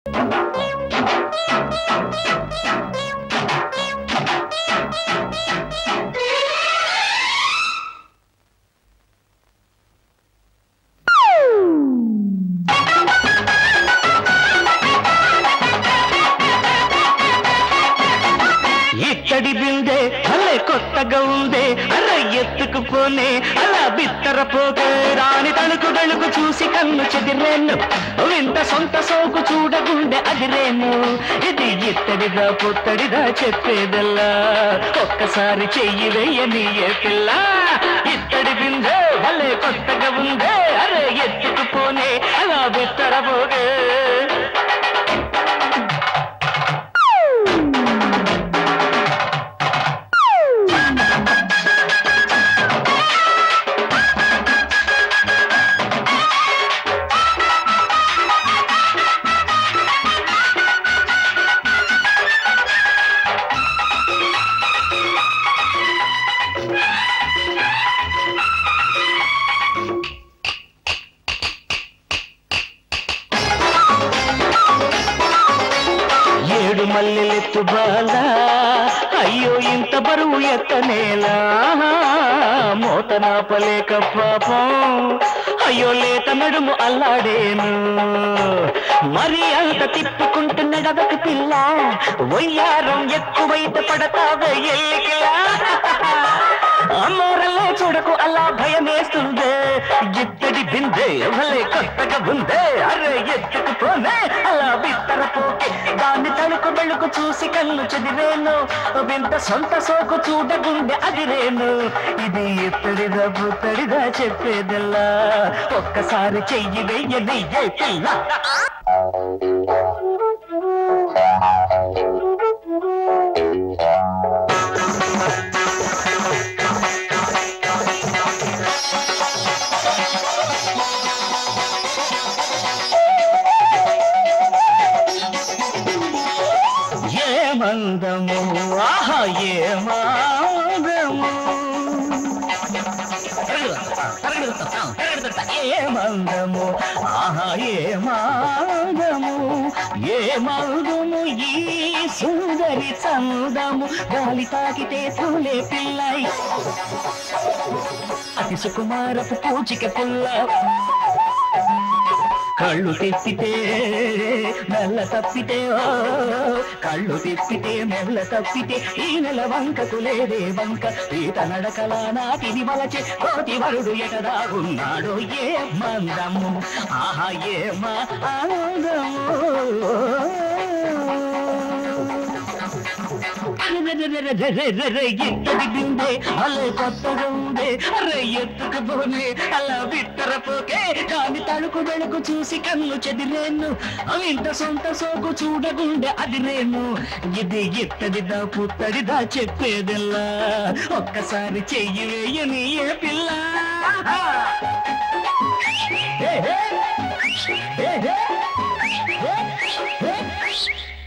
ఇక్కడి బిందే అలే కొత్తగా ఉందే అలా ఎత్తుకుపోనే అలా బిత్తర పోకే రాని తణుకు గణుకు చూసి కన్ను చెదిరేను వింత సొంత సోకు చూడగుండె అదిరేను ఇది ఇత్తడిదా పుత్తడిదా చెప్పేదల్లా ఒక్కసారి చెయ్యి వెయ్యని ఏ పిల్ల ఇత్తడి బిందే భలే కొత్తగా ఉందే అరే ఎత్తుకుపోనే అలా బిత్తర పోగే ఏడు మల్లెలెత్తు బాల అయ్యో ఇంత బరువు ఎత్తనేలా మోత నాపలేక పాపం అయ్యో లేత నడుము అల్లాడేను మరి అంత తిప్పుకుంటున్నడవక పిల్ల వయ్యారం ఎక్కువైతే పడతావే ఎల్లికిలా అమ్మోరల్లే చూడకు అలా భయమేస్తుందే ఇత్తడి బిందే భలే కొత్తగా ఉందే అరే ఎత్తుకుపోనే అలా బిత్తర పోకే దాన్ని తడుకు బెళుకు చూసి కన్ను చెదిరేను వింత సొంత సోకు చూడగుండె అదిరేను ఇది ఇత్తడిదా పుత్తడిదా చెప్పేదల్లా ఒక్కసారి చెయ్యి వెయ్యని ఏ పిల్ల ఏ మందము ఆహా ఏ మందము ఏ మందము ఆహా ఏ మందము ఏ మందము ఈ సుందరి చందము గాలి తాకితే పూలే పిల్లై అతి సుకుమారపు పూచిక పుల్ల కళ్ళు తిప్పితే మెల్ల తప్పితే ఓ కళ్ళు తిప్పితే మెల్ల తప్పితే ఈ నెల వంకకు లేదే వంక ఈత నడకల నాటిని మలచే కోటి వరుడు ఎటదా ఉన్నాడు ఏ మందము ఆహా ఏ ఎత్తడి బిందే అలే కొత్తగా ఉందే అరే ఎత్తుకు పోనే అలా బిత్తర పోకే దాని తడుకు వెళుకు చూసి కన్ను చెదిరేను అవింత సొంత సోకు చూడగుండె అదిరేను ఇది ఎత్తడిదా పుత్తడిదా చెప్పేదెల్లా ఒక్కసారి చెయ్యి వేయని ఏ పిల్ల హే, హే. హే, హే. హే, హే.